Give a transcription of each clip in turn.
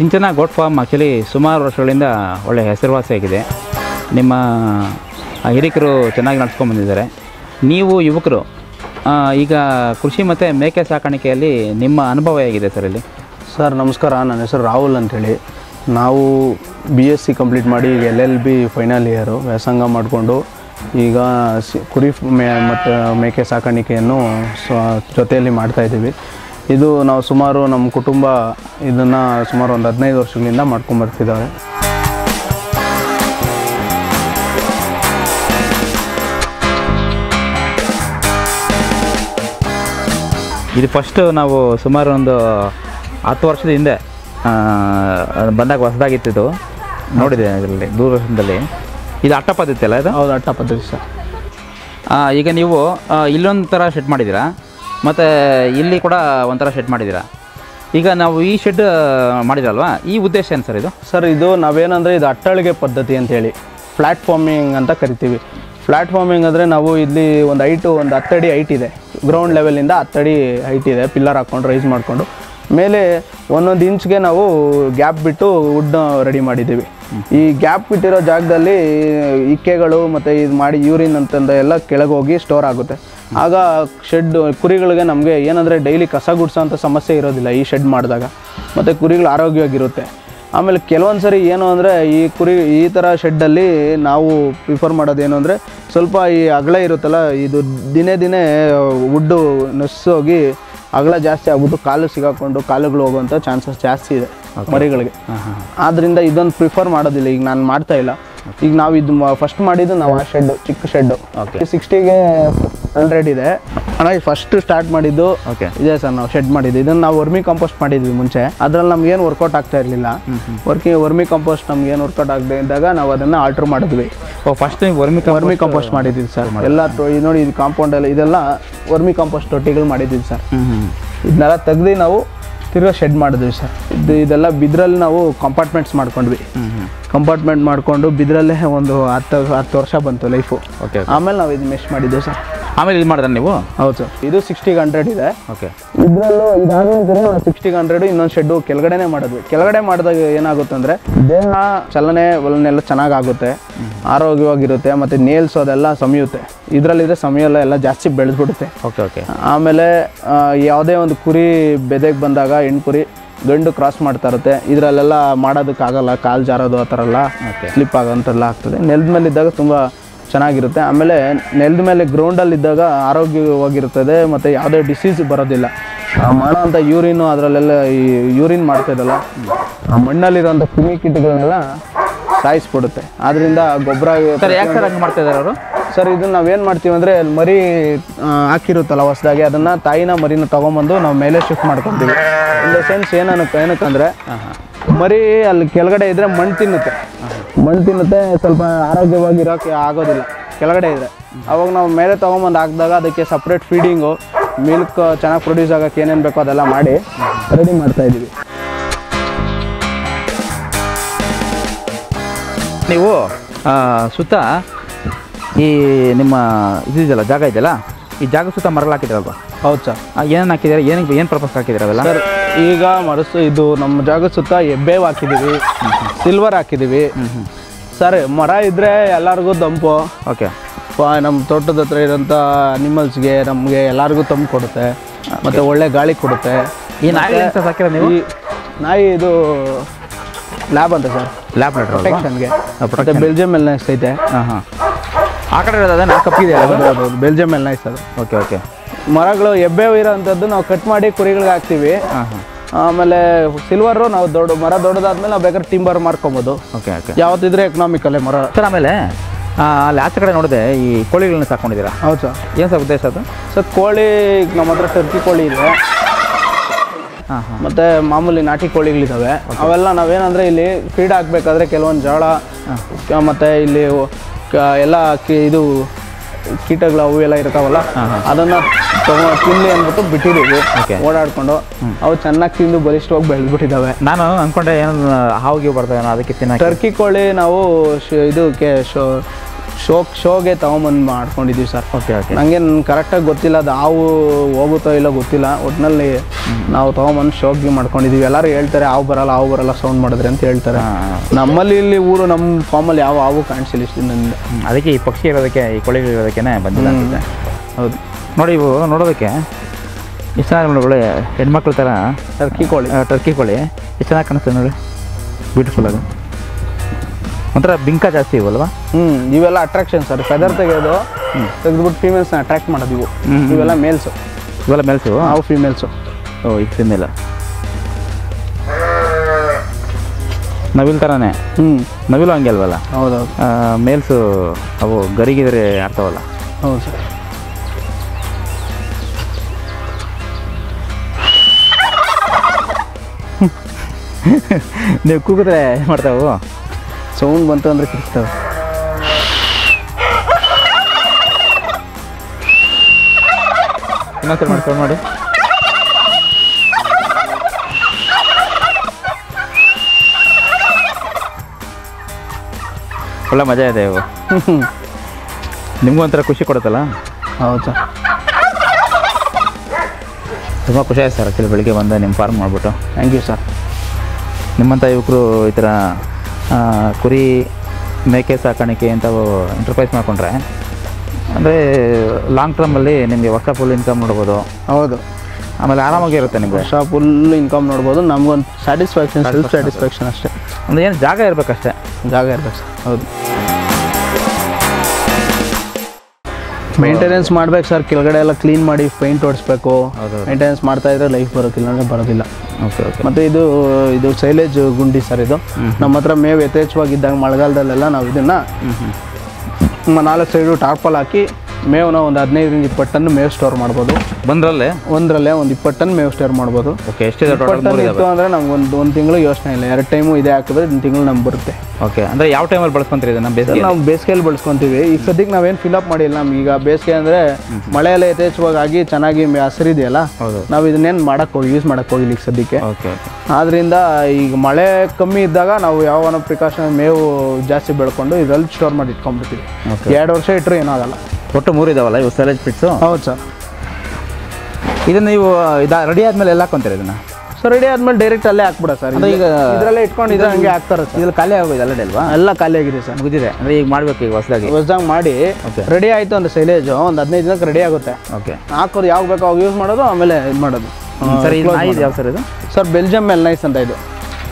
ಸಿಂಚನ goat farm actually ಸುಮಾರು ವರ್ಷಗಳಿಂದ ಒಳ್ಳೆಯ ಹೆಸರುವಾಸಿಯಾಗಿದೆ ನಿಮ್ಮ ಆ, ಹಿರಿಕರು ಚೆನ್ನಾಗಿ ನಡ್ಸ್ಕೊಂಡು ಬಂದಿದ್ದಾರೆ ನೀವು ಯುವಕರು ಆ, ಈಗ ಕೃಷಿ ಮತ್ತು ಮೇಕೆ ಸಾಕಾಣಿಕೆಯಲ್ಲಿ ನಿಮ್ಮ ಅನುಭವ ಹೇಗಿದೆ ಸರ್ ಇಲ್ಲಿ ಸರ್ ನಮಸ್ಕಾರ ನನ್ನ ಹೆಸರು ರಾಹುಲ್ ಅಂತೇಳಿ ನಾವು ಬಿ ಎಸ್ ಸಿ ಕಂಪ್ಲೀಟ್ ಮಾಡಿ ಈಗ L L B final year ವ್ಯಾಸಂಗ ಮಾಡಿಕೊಂಡು ಈಗ ಸಿ ಕುರಿ ಮೇ ಮತ್ತು ಮೇಕೆ ಸಾಕಾಣಿಕೆಯನ್ನು ಸ್ವ ಜೊತೆಯಲ್ಲಿ ಮಾಡ್ತಾಯಿದ್ದೀವಿ ಇದು ನಾವು ಸುಮಾರು ನಮ್ಮ ಕುಟುಂಬ ಇದನ್ನು ಸುಮಾರು ಒಂದು ಹದಿನೈದು ವರ್ಷಗಳಿಂದ ಮಾಡ್ಕೊಂಬರ್ತಿದ್ದಾರೆ ಇದು ಫಸ್ಟು ನಾವು ಸುಮಾರು ಒಂದು ಹತ್ತು ವರ್ಷದ ಹಿಂದೆ ಆ, ಬಂದಾಗ ಹೊಸದಾಗಿತ್ತಿದ್ದು ನೋಡಿದೆ ಇದರಲ್ಲಿ ದೂರದರ್ಶನದಲ್ಲಿ ಇದು ಅಟ್ಟ ಪದ್ಧತಿ ಅಲ್ಲ ಇದು ಹೌದು ಅಟ್ಟ ಪದ್ಧತಿ ಸರ್ ಆ, ಈಗ ನೀವು ಆ, ಇಲ್ಲೊಂದು ಥರ ಶೆಡ್ ಮಾಡಿದ್ದೀರಾ ಮತ್ತು ಇಲ್ಲಿ ಕೂಡ ಒಂಥರ ಶೆಡ್ ಮಾಡಿದ್ದೀರಾ ಈಗ ನಾವು ಈ ಶೆಡ್ ಮಾಡಿದ್ರಲ್ವಾ ಈ ಉದ್ದೇಶ ಏನು ಸರ್ ಇದು ಸರ್ ಇದು ನಾವೇನಂದರೆ ಇದು ಅಟ್ಟಳಿಗೆ ಪದ್ಧತಿ ಅಂತೇಳಿ ಫ್ಲ್ಯಾಟ್ ಫಾರ್ಮಿಂಗ್ ಅಂತ ಕರಿತೀವಿ ಫ್ಲ್ಯಾಟ್ ಫಾರ್ಮಿಂಗ್ ಅಂದರೆ ನಾವು ಇಲ್ಲಿ ಒಂದು ಹೈಟು ಒಂದು ಹತ್ತಡಿ ಹೈಟ್ ಇದೆ ಗ್ರೌಂಡ್ ಲೆವೆಲಿಂದ ಹತ್ತಡಿ ಹೈಟ್ ಇದೆ ಪಿಲ್ಲರ್ ಹಾಕ್ಕೊಂಡು ರೈಸ್ ಮಾಡಿಕೊಂಡು ಮೇಲೆ ಒಂದೊಂದು ಇಂಚ್ಗೆ ನಾವು ಗ್ಯಾಪ್ ಬಿಟ್ಟು ವುಡ್ ರೆಡಿ ಮಾಡಿದ್ದೀವಿ ಈ ಗ್ಯಾಪ್ ಬಿಟ್ಟಿರೋ ಜಾಗದಲ್ಲಿ ಇಕ್ಕೆಗಳು ಮತ್ತು ಇದು ಮಾಡಿ ಯೂರಿನ್ ಅಂತಂದ ಎಲ್ಲ ಕೆಳಗೆ ಹೋಗಿ ಸ್ಟೋರ್ ಆಗುತ್ತೆ ಆಗ ಶೆಡ್ ಕುರಿಗಳಿಗೆ ನಮಗೆ ಏನಂದರೆ ಡೈಲಿ ಕಸ ಗುಡ್ಸೋಂಥ ಸಮಸ್ಯೆ ಇರೋದಿಲ್ಲ ಈ ಶೆಡ್ ಮಾಡಿದಾಗ ಮತ್ತು ಕುರಿಗಳು ಆರೋಗ್ಯವಾಗಿರುತ್ತೆ ಆಮೇಲೆ ಕೆಲವೊಂದು ಸರಿ ಏನು ಅಂದರೆ ಈ ಕುರಿ ಈ ಥರ ಶೆಡ್ಡಲ್ಲಿ ನಾವು ಪ್ರಿಫರ್ ಮಾಡೋದೇನು ಅಂದರೆ ಸ್ವಲ್ಪ ಈ ಅಗಲ ಇರುತ್ತಲ್ಲ ಇದು ದಿನೇ ದಿನೇ ವುಡ್ಡು ನಸ್ಸೋಗಿ ಅಗಲ ಜಾಸ್ತಿ ಆಗ್ಬಿಟ್ಟು ಕಾಲು ಸಿಗಾಕೊಂಡು ಕಾಲುಗಳು ಹೋಗುವಂಥ ಚಾನ್ಸಸ್ ಜಾಸ್ತಿ ಇದೆ ಮರಿಗಳಿಗೆ ಆದ್ದರಿಂದ ಇದೊಂದು ಪ್ರಿಫರ್ ಮಾಡೋದಿಲ್ಲ ಈಗ ನಾನು ಮಾಡ್ತಾ ಇಲ್ಲ ಈಗ ನಾವು ಇದು ಫಸ್ಟ್ ಮಾಡಿದ್ದು ನಾವು ಆ ಶೆಡ್ಡು ಚಿಕ್ಕ ಶೆಡ್ಡು Okay. ಸಿಕ್ಸ್ಟಿಗೆ ಹಂಡ್ರೆಡ್ ಇದೆ ಅಣ್ಣ ಫಸ್ಟ್ ಸ್ಟಾರ್ಟ್ ಮಾಡಿದ್ದು ಓಕೆ ಇದೆ ಸರ್ ನಾವು ಶೆಡ್ ಮಾಡಿದ್ದು ಇದನ್ನ ನಾವು ವರ್ಮಿ ಕಂಪೋಸ್ಟ್ ಮಾಡಿದ್ವಿ ಮುಂಚೆ ಅದ್ರಲ್ಲಿ ನಮ್ಗೆ ಏನು ವರ್ಕೌಟ್ ಆಗ್ತಾ ಇರಲಿಲ್ಲ ವರ್ಕಿ ವರ್ಮಿ ಕಂಪೋಸ್ಟ್ ನಮ್ಗೆ ಏನು ವರ್ಕೌಟ್ ಆಗದೆ ಇದ್ದಾಗ ನಾವು ಅದನ್ನ ಆಲ್ಟರ್ ಮಾಡಿದ್ವಿ ಓ ಫಸ್ಟ್ ನೀವು ವರ್ಮಿ ವರ್ಮಿ ಕಂಪೋಸ್ಟ್ ಮಾಡಿದ್ವಿ ಸರ್ ಎಲ್ಲ ಟೊ- ಇದು ನೋಡಿ ಇದು ಕಾಂಪೌಂಡ್ ಎಲ್ಲ ಇದೆಲ್ಲ ವರ್ಮಿ ಕಂಪೋಸ್ಟ್ ತೊಟ್ಟಿಗಳು ಮಾಡಿದ್ವಿ ಸರ್ ಹ್ಞೂ ಹ್ಞೂ ಇದನ್ನೆಲ್ಲ ತೆಗ್ದು ನಾವು ತಿರ್ಗಾ ಶೆಡ್ ಮಾಡಿದ್ವಿ ಸರ್ ಇದು ಇದೆಲ್ಲ ಬಿದ್ರಲ್ಲಿ ನಾವು ಕಂಪಾರ್ಟ್ಮೆಂಟ್ಸ್ ಮಾಡ್ಕೊಂಡ್ವಿ ಹ್ಞೂ ಹ್ಞೂ ಕಂಪಾರ್ಟ್ಮೆಂಟ್ ಮಾಡಿಕೊಂಡು ಬಿದ್ರಲ್ಲೇ ಒಂದು ಹತ್ತು ಹತ್ತು ವರ್ಷ ಬಂತು ಲೈಫು ಓಕೆ ಆಮೇಲೆ ನಾವು ಇದು ಮೆಶ್ ಮಾಡಿದ್ವಿ ಸರ್ ಆಮೇಲೆ ಇದು ಮಾಡಿದ್ರೆ ನೀವು ಹೌದು ಸರ್ ಇದು ಸಿಕ್ಸ್ಟಿಗೆ ಹಂಡ್ರೆಡ್ ಇದೆ ಓಕೆ ಇದ್ರಲ್ಲೂ ಇದಾದ್ಮೇಲೆ ನಾವು ಸಿಕ್ಸ್ಟಿಗೆ ಹಂಡ್ರೆಡ್ ಇನ್ನೊಂದು ಶೆಡ್ಡು ಕೆಳಗಡೆನೆ ಮಾಡಿದ್ವಿ ಕೆಳಗಡೆ ಮಾಡಿದಾಗ ಏನಾಗುತ್ತೆ ಅಂದರೆ ದೇಹ ಚಲನೆ ಒಲನೆಲ್ಲ ಚೆನ್ನಾಗಾಗುತ್ತೆ ಆರೋಗ್ಯವಾಗಿರುತ್ತೆ ಮತ್ತು ನೇಲ್ಸ್ ಅದೆಲ್ಲ ಸಮಿಯುತ್ತೆ ಇದರಲ್ಲಿದ್ರೆ ಸಮಯಲ್ಲ ಎಲ್ಲ ಜಾಸ್ತಿ ಬೆಳೆದ್ಬಿಡುತ್ತೆ ಓಕೆ ಓಕೆ ಆಮೇಲೆ ಆ, ಯಾವುದೇ ಒಂದು ಕುರಿ ಬೆದೆಗೆ ಬಂದಾಗ ಹೆಣ್ಣು ಕುರಿ ಗಂಡು ಕ್ರಾಸ್ ಮಾಡ್ತಾ ಇರುತ್ತೆ ಇದರಲ್ಲೆಲ್ಲ ಮಾಡೋದಕ್ಕಾಗಲ್ಲ ಕಾಲು ಜಾರೋದು ಆ ಥರ ಎಲ್ಲ Okay. ಸ್ಲಿಪ್ ಆಗೋಂಥೆಲ್ಲ ಆಗ್ತದೆ ನೆಲದ ಮೇಲೆ ಇದ್ದಾಗ ತುಂಬ ಚೆನ್ನಾಗಿರುತ್ತೆ ಆಮೇಲೆ ನೆಲದ ಮೇಲೆ ಗ್ರೌಂಡಲ್ಲಿ ಇದ್ದಾಗ ಆರೋಗ್ಯವಾಗಿರ್ತದೆ ಮತ್ತು ಯಾವುದೇ ಡಿಸೀಸ್ ಬರೋದಿಲ್ಲ ಆ ಮಾಡೋಂಥ ಯೂರಿನು ಅದರಲ್ಲೆಲ್ಲ ಈ ಯೂರಿನ್ ಮಾಡ್ತಾಯಿದ್ದಲ್ಲ ಆ ಮಣ್ಣಲ್ಲಿರೋಂಥ ಕ್ರಿಮಿ ಕೀಟಗಳನ್ನೆಲ್ಲ ಸಾಯಿಸ್ಬಿಡುತ್ತೆ ಆದ್ದರಿಂದ ಗೊಬ್ಬರ ಸರ್ ಯಾಕೆ ಸರ್ ಹಂಗೆ ಮಾಡ್ತಾ ಇದ್ದಾರೆ ಅವರು ಸರ್ ಇದನ್ನ ನಾವೇನು ಮಾಡ್ತೀವಿ ಅಂದರೆ ಮರಿ ಆ, ಹಾಕಿರುತ್ತಲ್ಲ ಹೊಸದಾಗಿ ಅದನ್ನು ತಾಯಿನ ಮರಿನ ತೊಗೊಂಬಂದು ನಾವು ಮೇಲೆ ಶಿಫ್ಟ್ ಮಾಡ್ಕೊತೀವಿ ಇನ್ ದ ಸೆನ್ಸ್ ಏನಕ್ಕೆ ಏನಕ್ಕಂದರೆ ಮರಿ ಅಲ್ಲಿ ಕೆಳಗಡೆ ಇದ್ದರೆ ಮಣ್ಣು ತಿನ್ನುತ್ತೆ ಮಣ್ಣು ತಿನ್ನುತ್ತೆ ಸ್ವಲ್ಪ ಆರೋಗ್ಯವಾಗಿರೋಕ್ಕೆ ಆಗೋದಿಲ್ಲ ಕೆಳಗಡೆ ಇದ್ದರೆ ಅವಾಗ ನಾವು ಮೇಲೆ ತೊಗೊಂಬಂದು ಹಾಕಿದಾಗ ಅದಕ್ಕೆ ಸಪ್ರೇಟ್ ಫೀಡಿಂಗು ಮಿಲ್ಕ್ ಚೆನ್ನಾಗಿ ಪ್ರೊಡ್ಯೂಸ್ ಆಗೋಕ್ಕೆ ಏನೇನು ಬೇಕೋ ಅದೆಲ್ಲ ಮಾಡಿ ರೆಡಿ ಮಾಡ್ತಾ ಇದ್ದೀವಿ ನೀವು ಆ, ಸುತ್ತ ಈ ನಿಮ್ಮ ಇದಿದೆಯಲ್ಲ ಜಾಗ ಇದೆಯಲ್ಲ ಈ ಜಾಗ ಸುತ್ತ ಮರಗಳು ಹಾಕಿದ್ರಲ್ವಾ ಹೌದು ಸರ್ ಏನೇನು ಹಾಕಿದ್ದಾರೆ ಏನಕ್ಕೆ ಏನು ಪರ್ಪಸ್ ಹಾಕಿದ್ದಾರೆ ಅವೆಲ್ಲ ಸರ್ ಈಗ ಮರಸು ಇದು ನಮ್ಮ ಜಾಗದ ಸುತ್ತ ಎಬ್ಬೇವು ಹಾಕಿದ್ದೀವಿ ಸಿಲ್ವರ್ ಹಾಕಿದ್ದೀವಿ ಸರ್ ಮರ ಇದ್ದರೆ ಎಲ್ಲರಿಗೂ ತಂಪು ಓಕೆ ಪ- ನಮ್ಮ ತೋಟದ ಹತ್ರ ಇರೋಂಥ ಅನಿಮಲ್ಸ್ಗೆ ನಮಗೆ ಎಲ್ಲರಿಗೂ ತಂಪು ಕೊಡುತ್ತೆ ಮತ್ತು ಒಳ್ಳೆ ಗಾಳಿ ಕೊಡುತ್ತೆ ಈ ನಾಯಿ ಅಂತ ಸಾಕಿರ ನೀವು ಈ ನಾಯಿ ಇದು ಲ್ಯಾಬ್ ಅಂತ ಸರ್ ಲ್ಯಾಬ್ ಲೆಟ್ರ್ ಪ್ರೊಟೆಕ್ಷನ್ಗೆ ಮತ್ತು ಬೆಲ್ಜಿಯಂ ಎಲ್ಲ ಐತೆ ಹಾಂ ಹಾಂ ಆ ಕಡೆ ಇರೋದು ನಾಲ್ಕು ಕಪ್ಪಿದೆ ಹೌದು ಬೆಲ್ಜಿಯಂ ಎಲ್ಲ ಸರ್ ಓಕೆ ಓಕೆ ಮರಗಳು ಎಬ್ಬೇವು ಇರೋಂಥದ್ದು ನಾವು ಕಟ್ ಮಾಡಿ ಕುರಿಗಳಿಗೆ ಹಾಕ್ತೀವಿ ಹಾಂ ಹಾಂ ಆಮೇಲೆ ಸಿಲ್ವರು ನಾವು ದೊಡ್ಡ ಮರ ದೊಡ್ಡದಾದ್ಮೇಲೆ ನಾವು ಬೇಕಾದ್ರೆ ಟಿಂಬರ್ ಮಾರ್ಕೊಬೋದು ಓಕೆ ಓಕೆ ಯಾವತ್ತಿದ್ರೆ ಎಕನಾಮಿಕಲ್ಲೇ ಮರ ಸರ್ ಆಮೇಲೆ ಆ, ಅಲ್ಲಿ ಆಚೆ ಕಡೆ ನೋಡಿದೆ ಈ ಕೋಳಿಗಳನ್ನ ಸಾಕೊಂಡಿದ್ದೀರಾ ಹೌದು ಸರ್ ಏನು ಸರ್ ಉದ್ದೇಶ ಅದು ಸರ್ ಕೋಳಿ ಈಗ ನಮ್ಮ ಹತ್ರ ಟರ್ಕಿ ಕೋಳಿ ಇದೆ ಹಾಂ ಹಾಂ ಮತ್ತು ಮಾಮೂಲಿ ನಾಟಿ ಕೋಳಿಗಳಿದ್ದಾವೆ ಅವೆಲ್ಲ ನಾವೇನಂದರೆ ಇಲ್ಲಿ ಫೀಡ್ ಹಾಕ್ಬೇಕಾದ್ರೆ ಕೆಲವೊಂದು ಜೋಳ ಮತ್ತು ಇಲ್ಲಿ ಕ- ಎಲ್ಲ ಕಿ- ಇದು ಕೀಟಗಳು ಅವು ಎಲ್ಲ ಇರ್ತಾವಲ್ಲ ಅದನ್ನು ತಗೋ ತಿನ್ಲಿ ಅಂದ್ಬಿಟ್ಟು ಬಿಟ್ಟಿದ್ದೀವಿ Okay. ಓಡಾಡ್ಕೊಂಡು ಅವು ಚೆನ್ನಾಗಿ ತಿಂದು ಬಲಿಷ್ಠವಾಗಿ ಬೆಳೆದ್ಬಿಟ್ಟಿದ್ದಾವೆ ನಾನು ಅಂದ್ಕೊಂಡೆ ಏನೋ ಹಾವಿಗೆ ಬರ್ತದೆ ಅದಕ್ಕೆ ತಿನ್ನಕ್ಕೆ ಟರ್ಕಿ ಕೋಳಿ ನಾವು ಶ್- ಇದು ಕೆ ಶೋ ಶೋಗೆ ತೊಗೊಂಬಂದು ಮಾಡ್ಕೊಂಡಿದ್ದೀವಿ ಸರ್ ಓಕೆ ಓಕೆ ನನಗೆ ಕರೆಕ್ಟಾಗಿ ಗೊತ್ತಿಲ್ಲ ಅದು ಹಾವು ಹೋಗುತ್ತೋ ಇಲ್ಲೋ ಗೊತ್ತಿಲ್ಲ ಒಟ್ಟಿನಲ್ಲಿ ನಾವು ತೊಗೊಂಬಂದು ಶೋಗಿ ಮಾಡ್ಕೊಂಡಿದ್ದೀವಿ ಎಲ್ಲರೂ ಹೇಳ್ತಾರೆ ಹಾವು ಬರಲ್ಲ ಹಾವು ಬರಲ್ಲ ಸೌಂಡ್ ಮಾಡಿದ್ರೆ ಅಂತ ಹೇಳ್ತಾರೆ ನಮ್ಮಲ್ಲಿ ಇಲ್ಲಿ ಊರು ನಮ್ಮ ಫಾರ್ಮಲ್ಲಿ ಯಾವ ಹಾವು ಕಾಣಿಸಿಲ್ಲ ಇಷ್ಟು ದಿನದಿಂದ ಅದಕ್ಕೆ ಈ ಪಕ್ಷಿ ಇರೋದಕ್ಕೆ ಈ ಕೋಳಿಗಳು ಇರೋದಕ್ಕೆ ಬಂದಿಲ್ಲ ಅನ್ಸುತ್ತೆ ಹೌದು ನೋಡಿ ಇವು ನೋಡೋದಕ್ಕೆ ಎಷ್ಟು ಚೆನ್ನಾಗಿ ನೋಡಿ ಒಳ್ಳೆ ಹೆಣ್ಮಕ್ಳ ಥರ ಟರ್ಕಿ ಕೋಳಿ ಆ, ಟರ್ಕಿ ಕೋಳಿ ಎಷ್ಟು ಚೆನ್ನಾಗಿ ಕಾಣಿಸ್ತದೆ ನೋಡಿ ಬ್ಯೂಟಿಫುಲ್ ಅದು ಒಂಥರ ಬಿಂಕ ಜಾಸ್ತಿ ಇವಲ್ವಾ ಹ್ಞೂ ಇವೆಲ್ಲ ಅಟ್ರಾಕ್ಷನ್ ಸರ್ ಫೆದರ್ ತೆಗೆಯೋದು ತೆಗೆದ್ಬಿಟ್ಟು ಫೀಮೇಲ್ಸ್ನ ಅಟ್ರಾಕ್ಟ್ ಮಾಡೋದು ಇವು ಹ್ಮ್. ಇವೆಲ್ಲ ಮೇಲ್ಸು ಇವೆಲ್ಲ ಮೆಲ್ಸು ನಾವು ಫೀಮೇಲ್ಸು ಓ ಇದು ತಿನ್ನಿಲ್ಲ ನವಿಲ್ ಥರನೇ ಹ್ಞೂ ನವಿಲು ಹಂಗೆ ಅಲ್ವಲ್ಲ ಹೌದೌದು ಆ, ಮೇಲ್ಸು ಅವು ಗರಿಗಿದ್ರೆ ಆಡ್ತಾವಲ್ಲ ಹೌದು ಸರ್ ನೀವು ಕೂಗಿದ್ರೆ ಏನು ಮಾಡ್ತಾವು ಸೌಂಡ್ ಬಂತು ಅಂದರೆ ಕಿರ್ತವೆ ಇನ್ನೊಂದ್ಸರಿ ಮಾಡ್ಕೊಂಡು ಮಾಡಿ ಒಳ್ಳೆ ಮಜಾ ಇದೆ ಇವು ನಿಮಗೂ ಒಂಥರ ಖುಷಿ ಕೊಡುತ್ತಲ್ಲ ಹೌದು ಸರ್ ತುಂಬ ಖುಷಿ ಆಯ್ತು ಸರ್ ಆ್ಯಕ್ಚುಲಿ ಬೆಳಿಗ್ಗೆ ಬಂದು ನಿಮ್ಮ ಫಾರ್ಮ್ ಮಾಡಿಬಿಟ್ಟು ಥ್ಯಾಂಕ್ ಯು ಸರ್ ನಿಮ್ಮಂಥ ಯುವಕರು ಈ ಥರ ಆ, ಕುರಿ ಮೇಕೆ ಸಾಕಾಣಿಕೆ ಇಂಥವು ಎಂಟರ್ಪ್ರೈಸ್ ಮಾಡಿಕೊಂಡ್ರೆ ಅಂದರೆ ಲಾಂಗ್ ಟರ್ಮಲ್ಲಿ ನಿಮಗೆ ವರ್ಷ ಫುಲ್ ಇನ್ಕಮ್ ನೋಡ್ಬೋದು ಹೌದು ಆಮೇಲೆ ಆರಾಮಾಗಿ ಇರುತ್ತೆ ನಿಮಗೆ ವರ್ಷ ಫುಲ್ ಇನ್ಕಮ್ ನೋಡ್ಬೋದು ನಮ್ಗೊಂದು ಸ್ಯಾಟಿಸ್ಫ್ಯಾಕ್ಷನ್ ಸೆಲ್ಫ್ ಸ್ಯಾಟಿಸ್ಫ್ಯಾಕ್ಷನ್ ಅಷ್ಟೇ ಅಂದರೆ ಏನು ಜಾಗ ಇರಬೇಕಷ್ಟೇ ಜಾಗ ಇರ್ಬೇಕು ಸರ್ ಹೌದು ಮೇಂಟೆನೆನ್ಸ್ ಮಾಡ್ಬೇಕು ಸರ್ ಕೆಳಗಡೆ ಎಲ್ಲ ಕ್ಲೀನ್ ಮಾಡಿ ಪೈಂಟ್ ಹೊಡಿಸ್ಬೇಕು ಹೌದು. ಮೇಂಟೆನೆನ್ಸ್ ಮಾಡ್ತಾ ಇದ್ರೆ ಲೈಫ್ ಬರೋಕ್ಕಿಲ್ಲ ಅಂದರೆ ಬರೋದಿಲ್ಲ ಓಕೆ ಓಕೆ ಮತ್ತು ಇದು ಇದು ಸೈಲೇಜ್ ಗುಂಡಿ ಸರ್ ಇದು ನಮ್ಮ ಹತ್ರ ಮೇವು ಯಥೇಚ್ಛವಾಗಿದ್ದಾಗ ಮಳೆಗಾಲದಲ್ಲೆಲ್ಲ ನಾವು ಇದನ್ನು ನಾಲ್ಕು ಸೈಡು ಟಾರ್ಪಲ್ ಹಾಕಿ ಮೇವನ್ನ ಒಂದು ಹದಿನೈದರಿಂದ ಇಪ್ಪತ್ತು ಟನ್ ಮೇವು ಸ್ಟೋರ್ ಮಾಡ್ಬೋದು ಬಂದ್ರಲ್ಲೇ ಒಂದರಲ್ಲೇ ಒಂದು ಇಪ್ಪತ್ತು ಟನ್ ಮೇವು ಸ್ಟೋರ್ ಮಾಡ್ಬೋದು ಓಕೆ ಎಷ್ಟಿದೆ ಟೋಟಲ್ ಇಪ್ಪತ್ತು ಟನ್ ಮೂರು ಇತ್ತು ಇದಾವೆ ಅಂದರೆ ನಮ್ಗೆ ಒಂದು ಒಂದು ತಿಂಗಳು ಯೋಚನೆ ಇಲ್ಲ ಎರಡು ಟೈಮು ಇದೇ ಹಾಕಿದ್ರೆ ಒಂದು ತಿಂಗಳು ನಮ್ಗೆ ಬರುತ್ತೆ ಓಕೆ ಅಂದರೆ ಯಾವ ಟೈಮಲ್ಲಿ ಬಳಸ್ಕೊಂತೀರಿ ಇದನ್ನು ಬೇಸಿಗೆ ನಾವು ಬೇಸಿಗೆಯಲ್ಲಿ ಬಳಸ್ಕೊಂತೀವಿ ಈಗ ಸದ್ಯಕ್ಕೆ ನಾವೇನು ಫಿಲಪ್ ಮಾಡಿಲ್ಲ ನಮ್ಗೆ ಈಗ ಬೇಸಿಗೆ ಅಂದರೆ ಮಳೆ ಎಲ್ಲ ಯಥೇಚ್ಛವಾಗಿ ಆಗಿ ಚೆನ್ನಾಗಿ ಮೆ- ಹಸಿರಿದೆಯಲ್ಲ ಹೌದು ನಾವು ಇದನ್ನೇನು ಮಾಡಕ್ಕೆ ಹೋಗಿ ಯೂಸ್ ಮಾಡಕ್ಕೆ ಹೋಗಿಲ್ಲ ಈಗ ಸದ್ಯಕ್ಕೆ ಓಕೆ ಓಕೆ ಆದ್ರಿಂದ ಈಗ ಮಳೆ ಕಮ್ಮಿ ಇದ್ದಾಗ ನಾವು ಯಾವನ ಪ್ರಿಕಾಷನ್ ಮೇವು ಜಾಸ್ತಿ ಬೆಳ್ಕೊಂಡು ಇದರಲ್ಲಿ ಸ್ಟೋರ್ ಮಾಡಿ ಇಟ್ಕೊಂಡ್ಬಿಡ್ತೀವಿ ಓಕೆ ಎರಡು ವರ್ಷ ಇಟ್ಟರು ಏನೂ ಆಗಲ್ಲ ಒಟ್ಟು ಮೂರು ಇದಾವಲ್ಲ ಇವು ಸೆಲೇಜ್ ಪಿಟ್ಸು ಹೌದು ಸರ್ ಇದನ್ನು ನೀವು ಇದಾ ರೆಡಿ ಆದಮೇಲೆ ಎಲ್ಲ ಹಾಕೊಂತೀರಿ ಇದನ್ನು ಸೊ ರೆಡಿ ಆದ್ಮೇಲೆ ಡೈರೆಕ್ಟ್ ಅಲ್ಲೇ ಹಾಕ್ಬಿಡ ಸರ್ ಅಂದ್ರೆ ಈಗ- ಇದರಲ್ಲೇ ಇಟ್ಕೊಂಡು ಇದ್ರೆ ಹಂಗೆ ಹಾಕ್ತಾರೆ ಸರ್ ಇದ್ರಲ್ಲಿ ಖಾಲಿ ಆಗೋದು ಅಲ್ಲಡೆ ಅಲ್ವಾ ಎಲ್ಲ ಖಾಲಿ ಆಗಿದೆ ಸರ್ ಮುಗಿದಿದೆ ಅಂದರೆ ಈಗ ಮಾಡಬೇಕು ಈಗ ಹೊಸದಾಗಿ ಹೊಸ್ದಂಗೆ ಮಾಡಿ Okay. ರೆಡಿ ಆಯಿತು ಅಂದ್ರೆ ಸೈಲೇಜು ಒಂದು ಹದಿನೈದು ದಿನಕ್ಕೆ ರೆಡಿ ಆಗುತ್ತೆ ಓಕೆ ಹಾಕೋದು ಯಾವಾಗ ಬೇಕೋ ಅವಾಗ ಯೂಸ್ ಮಾಡೋದು ಆಮೇಲೆ ಇದು ಮಾಡೋದು ಸರ್ ಇದು ನಾಯಿ ಯಾವ ಸರ್ ಇದು ಸರ್ ಬೆಲ್ಜಿಯಂ ಮೆಲ್ನೈಸ್ ಅಂತ ಇದು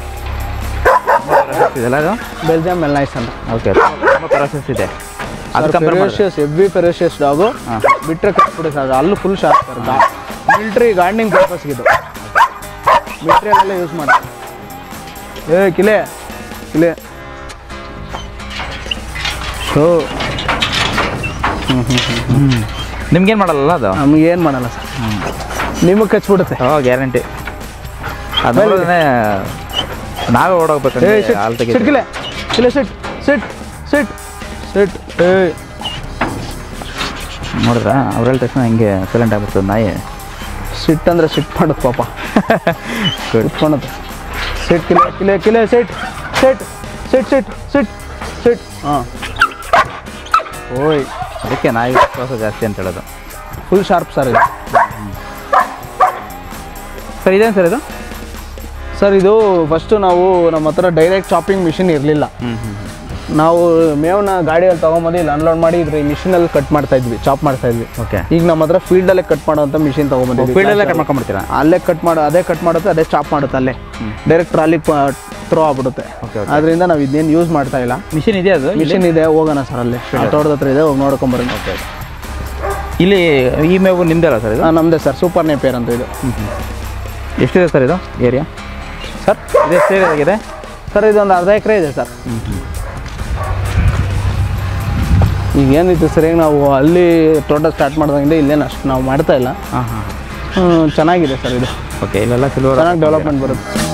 ಇದೆಲ್ಲ ಅದು ಬೆಲ್ಜಿಯಂ ಮೆಲ್ನೈಸ್ ಅಂತ ಓಕೆ ತುಂಬ ಪ್ರಾಸೆಸ್ ಇದೆ ಅದು ಕಂಪೇರ್ ಮಾಡಿದ್ರೆ ಫೆರೋಷಿಯಸ್ ಎವ್ರಿ ಫೆರೋಷಿಯಸ್ ಡಾಗು ಹಾಂ ಬಿಟ್ಟರೆ ಕಟ್ಬಿಡಿ ಸರ್ ಅಲ್ಲೂ full sharp sir military gardening ಪರ್ಪಸ್ಗೆ ಇದು ಮಿಲ್ಟ್ರಿಯಲ್ಲೆಲ್ಲ ಯೂಸ್ ಮಾಡಿ ಏ ಕಿಲೆ ಕಿಲೆ ಸೊ ನಿಮ್ಗೇನು ಮಾಡಲ್ಲ ಅದು ನಮ್ಗೆ ಏನು ಮಾಡಲ್ಲ ಸರ್ ನಿಮಗೆ ಕಚ್ಬಿಡುತ್ತೆ ಓ ಗ್ಯಾರಂಟಿ ಅದು ನೋಡಿದ್ರೆ ನಾವೇ ಏ ಓಡೋಗ್ಬೇಕಂದ್ರೆ ಸಿಟ್ ಹಾಲು ಸಿಟ್ ತೆಗಿ ಕಿಲೆ ಕಿಲೆ ಸಿಟ್ ಸಿಟ್ ಸಿಟ್ ಸಿಟ್ ಏ ನೋಡಿದ್ರ ಅವ್ರು ಹೇಳಿದ ತಕ್ಷಣ ಹಿಂಗೆ ಸೈಲೆಂಟ್ ಆಗ್ಬಿಡ್ತದೆ ನಾಯಿ ಸಿಟ್ ಅಂದ್ರೆ ಸಿಟ್ ಮಾಡುತ್ತೆ ಪಾಪ ಕುತ್ಕೊಳುತ್ತೆ ಸಿಟ್ ಕಿಲೆ ಕಿಲೆ ಕಿಲೆ ಸಿಟ್ ಸಿಟ್ ಸಿಟ್ ಸಿಟ್ ಸಿಟ್ ಸಿಟ್ ಹಾಂ ಓಯ್ ಅದಕ್ಕೆ ನಾಯಿ ವಿಶ್ವಾಸ ಜಾಸ್ತಿ ಅಂತ ಹೇಳೋದು ಫುಲ್ ಶಾರ್ಪ್ ಸರ್ ಇದು ಸರ್ ಇದೇನು ಸರ್ ಇದು ಸರ್ ಇದು ಫಸ್ಟು ನಾವು ನಮ್ಮ ಹತ್ರ ಡೈರೆಕ್ಟ್ ಚಾಪಿಂಗ್ ಮಿಷಿನ್ ಇರಲಿಲ್ಲ ಹ್ಞೂ ಹ್ಞೂ ನಾವು ಮೇವನ್ನ ಗಾಡಿಯಲ್ಲಿ ತೊಗೊಂಬಂದು ಇಲ್ಲಿ ಅನ್ಲೋಡ್ ಮಾಡಿ ಇದ್ರ ಮಿಷಿನಲ್ಲಿ ಕಟ್ ಮಾಡ್ತಾ ಇದ್ವಿ ಚಾಪ್ ಮಾಡ್ತಾ ಇದ್ವಿ ಓಕೆ ಈಗ ನಮ್ಮ ಹತ್ರ ಫೀಲ್ಡಲ್ಲೇ ಕಟ್ ಮಾಡೋಂಥ ಮಿಷಿನ್ ತೊಗೊಂಬಂದಿದ್ವಿ ಫೀಲ್ಡಲ್ಲೇ ಕಟ್ ಮಾಡ್ಕೊಂಡ್ಬಿಡ್ತೀರಾ ಅಲ್ಲೇ ಕಟ್ ಮಾಡೋ ಅದೇ ಕಟ್ ಮಾಡುತ್ತೆ ಅದೇ ಚಾಪ್ ಮಾಡುತ್ತೆ ಅಲ್ಲೇ ಡೈರೆಕ್ಟ್ ಟ್ರಾಲಿ ಥ್ರೋ ಆಗ್ಬಿಡುತ್ತೆ ಓಕೆ ಓಕೆ ಅದರಿಂದ ನಾವು ಇದನ್ನೇನು ಯೂಸ್ ಮಾಡ್ತಾ ಇಲ್ಲ ಮಿಷಿನ್ ಇದೆ ಅದು ಮಿಷಿನ್ ಇದೆ ಹೋಗೋಣ ಸರ್ ಅಲ್ಲಿ ತೋಟದ ಹತ್ರ ಇದೆ ಹೋಗಿ ನೋಡ್ಕೊಂಬರೋಣ ಓಕೆ ಇಲ್ಲಿ ಈ ಮೇವು ನಿಮ್ದೇ ಅಲ್ಲ ಸರ್ ಇದು ಹಾಂ ನಮ್ಮದೇ ಸರ್ ಸೂಪರ್ ನೇಪಿಯರ್ ಅಂತ ಇದು ಎಷ್ಟಿದೆ ಸರ್ ಇದು ಏರಿಯಾ ಸರ್ ಇದು ಎಷ್ಟು ಏರಿಯಾ ಆಗಿದೆ ಸರ್ ಇದೊಂದು ಅರ್ಧ ಎಕರೆ ಇದೆ ಸರ್ ಈಗ ಏನಿತ್ತು ಸರ್ ಈಗ ನಾವು ಅಲ್ಲಿ ತೋಟ ಸ್ಟಾರ್ಟ್ ಮಾಡ್ದಂಗಿದೆ ಇಲ್ಲೇನು ಅಷ್ಟು ನಾವು ಮಾಡ್ತಾ ಇಲ್ಲ ಹಾಂ ಹಾಂ ಹ್ಮ್, ಚೆನ್ನಾಗಿದೆ ಸರ್ ಇದು ಓಕೆ ಇಲ್ಲೆಲ್ಲ ಸಿಲ್ವರ್ ಚೆನ್ನಾಗಿ ಡೆವಲಪ್ಮೆಂಟ್ ಬರುತ್ತೆ